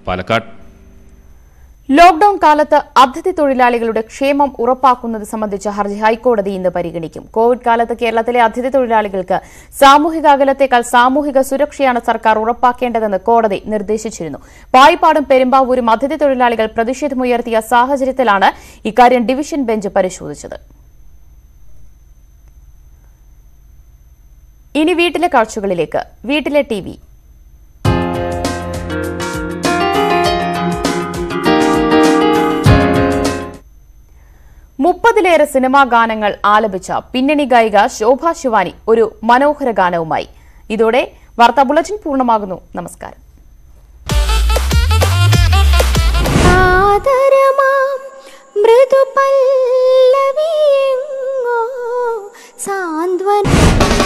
Palakkad lockdown കാലത്ത് അതിഥി തൊഴിലാളികളുടെ ക്ഷേമം ഉറപ്പാക്കുന്നത് സംബന്ധിച്ച ഹർജി ഹൈക്കോടതി ഇന്ന് പരിഗണിക്കും കോവിഡ് കാലത്ത് കേരളത്തിലെ അതിഥി തൊഴിലാളികൾക്ക് സാമൂഹിക അകലത്തേക്കാൾ സാമൂഹിക സുരക്ഷയാണ് സർക്കാർ ഉറപ്പാക്കേണ്ടതെന്ന് കോടതി നിർദ്ദേശിച്ചിരുന്നു പായിപ്പാടും പെരുമ്പാവൂരും അതിഥി തൊഴിലാളികൾ പ്രതിഷേധമുയർത്തിയ സാഹചര്യത്തിലാണ് ഇക്കാര്യം ഡിവിഷൻ ബെഞ്ച് പരിശോധിച്ചത് ഇനി വീട്ടിലെ കാഴ്ചകളിലേക്ക് വീട്ടിലെ ടി വി മുപ്പതിലേറെ സിനിമാ ഗാനങ്ങൾ ആലപിച്ച പിന്നണി ഗായിക ശോഭ ശിവാനി ഒരു മനോഹര ഗാനവുമായി ഇതോടെ വാർത്താ ബുള്ളറ്റിൻ പൂർണ്ണമാകുന്നു നമസ്കാരം ആദരമാം മൃദുപല്ലവിയെങ്ങോ സാന്ത്വന